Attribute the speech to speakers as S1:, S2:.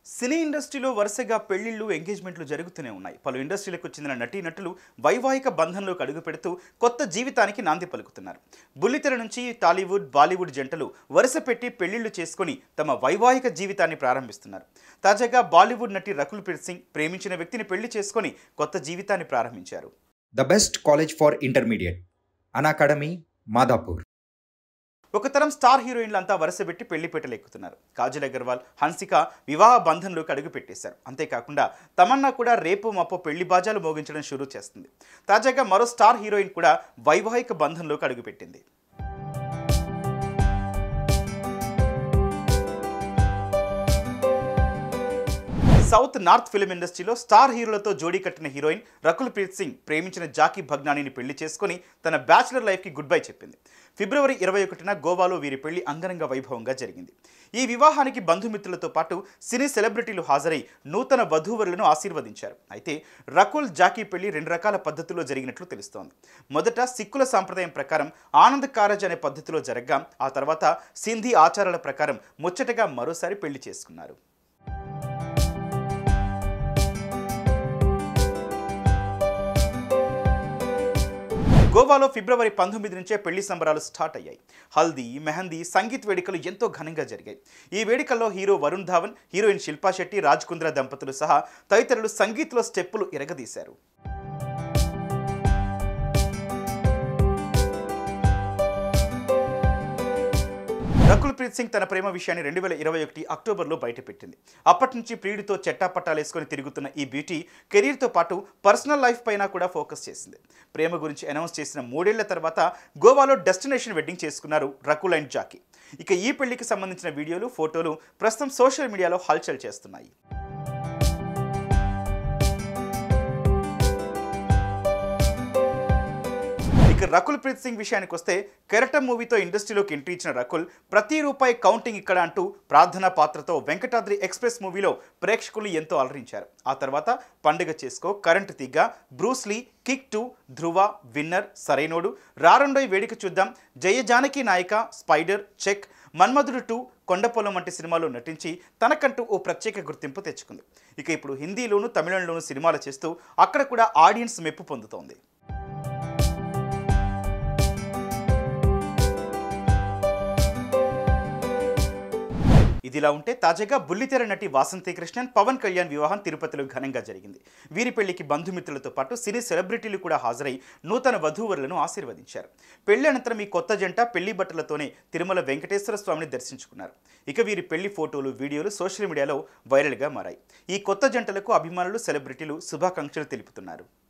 S1: సినీ ఇండస్ట్రీలో వరుసగా పెళ్లిళ్ళు ఎంగేజ్మెంట్లు జరుగుతూనే ఉన్నాయి పలు ఇండస్ట్రీలకు చెందిన నటీనటులు వైవాహిక బంధంలోకి అడుగు పెడుతూ కొత్త జీవితానికి నాంది పలుకుతున్నారు బుల్లితెర నుంచి టాలీవుడ్ బాలీవుడ్ జంటలు వరుస పెట్టి పెళ్లిళ్లు చేసుకొని తమ వైవాహిక జీవితాన్ని ప్రారంభిస్తున్నారు తాజాగా బాలీవుడ్ నటి రకుల్ ప్రీత్ సింగ్ ప్రేమించిన వ్యక్తిని పెళ్లి చేసుకొని కొత్త జీవితాన్ని ప్రారంభించారు
S2: the best college for intermediate Unacademy Madhapur
S1: ఒక తరం స్టార్ హీరోయిన్లంతా వరుసపెట్టి పెళ్లి ఎక్కుతున్నారు కాజల్ అగర్వాల్ హన్సిక వివాహ బంధంలోకి అడుగు పెట్టేశారు అంతేకాకుండా తమన్నా కూడా రేపు మాపో పెళ్లి బాజాలు మోగించడం షురూ చేస్తుంది తాజాగా మరో స్టార్ హీరోయిన్ కూడా వైవాహిక బంధంలోకి అడుగుపెట్టింది సౌత్ నార్త్ ఫిల్మ్ ఇండస్ట్రీలో స్టార్ హీరోలతో జోడీ కట్టిన హీరోయిన్ రకుల్ ప్రీత్ సింగ్ ప్రేమించిన జాకీ భగ్నానిని పెళ్లి చేసుకుని తన బ్యాచిలర్ లైఫ్కి గుడ్ బై చెప్పింది ఫిబ్రవరి ఇరవై ఒకటిన గోవాలో వీరి పెళ్లి అంగరంగ వైభవంగా జరిగింది ఈ వివాహానికి బంధుమిత్రులతో పాటు సినీ సెలబ్రిటీలు హాజరై నూతన వధూవరులను ఆశీర్వదించారు అయితే రకుల్ జాకీ పెళ్లి రెండు రకాల పద్ధతుల్లో జరిగినట్లు తెలుస్తోంది మొదట సిక్కుల సాంప్రదాయం ప్రకారం ఆనంద్ కారజ్ అనే పద్ధతిలో జరగ్గా ఆ తర్వాత సింధీ ఆచారాల ప్రకారం ముచ్చటగా మరోసారి పెళ్లి చేసుకున్నారు గోవాలో ఫిబ్రవరి పంతొమ్మిది నుంచే పెళ్లి సంబరాలు స్టార్ట్ అయ్యాయి హల్దీ మెహందీ సంగీత్ వేడుకలు ఎంతో ఘనంగా జరిగాయి ఈ వేడుకల్లో హీరో వరుణ్ ధావన్ హీరోయిన్ శిల్పా శెట్టి రాజ్ కుంద్రా దంపతులు సహా తదితరులు సంగీత్లో స్టెప్పులు ఎరగదీశారు రకుల్ ప్రీత్ సింగ్ తన ప్రేమ విషయాన్ని రెండు వేల ఇరవై ఒకటి అక్టోబర్లో బయటపెట్టింది అప్పటి నుంచి ప్రియుడితో చెట్టాపట్టాలేసుకొని తిరుగుతున్న ఈ బ్యూటీ కెరీర్తో పాటు పర్సనల్ లైఫ్ పైన కూడా ఫోకస్ చేసింది ప్రేమ గురించి అనౌన్స్ చేసిన మూడేళ్ల తర్వాత గోవాలో డెస్టినేషన్ వెడ్డింగ్ చేసుకున్నారు రకుల్ అండ్ జాకీ ఇక ఈ పెళ్లికి సంబంధించిన వీడియోలు ఫోటోలు ప్రస్తుతం సోషల్ మీడియాలో హల్చల్ చేస్తున్నాయి ఇక రకుల్ ప్రీత్ సింగ్ విషయానికి వస్తే కెరటం మూవీతో ఇండస్ట్రీలోకి ఎంట్రీ ఇచ్చిన రకుల్ ప్రతి రూపాయి కౌంటింగ్ ఇక్కడ అంటూ ప్రార్థన పాత్రతో వెంకటాద్రి ఎక్స్ప్రెస్ మూవీలో ప్రేక్షకులు ఎంతో అలరించారు ఆ తర్వాత పండుగ Chesko current Theega Bruce Lee kick two Dhruva winner Sarrainodu Rarandoi Veduka Chuddam Jaya Janaki Nayaka Spyder check Manmadhudu two Kondapolam వంటి సినిమాలో నటించి తనకంటూ ఓ ప్రత్యేక గుర్తింపు తెచ్చుకుంది ఇక ఇప్పుడు హిందీలోను తమిళంలోను సినిమాలు చేస్తూ అక్కడ కూడా ఆడియన్స్ మెప్పు పొందుతోంది ఇదిలా ఉంటే తాజాగా బుల్లితెర నటి వాసంతి కృష్ణన్ పవన్ కళ్యాణ్ వివాహం తిరుపతిలో ఘనంగా జరిగింది వీరి పెళ్లికి బంధుమిత్రులతో పాటు సినీ సెలబ్రిటీలు కూడా హాజరై నూతన వధూవరులను ఆశీర్వదించారు పెళ్లి అనంతరం ఈ కొత్త జంట పెళ్లి బట్టలతోనే తిరుమల వెంకటేశ్వర స్వామిని దర్శించుకున్నారు ఇక వీరి పెళ్లి ఫోటోలు వీడియోలు సోషల్ మీడియాలో వైరల్గా మారాయి ఈ కొత్త జంటలకు అభిమానులు సెలబ్రిటీలు శుభాకాంక్షలు తెలుపుతున్నారు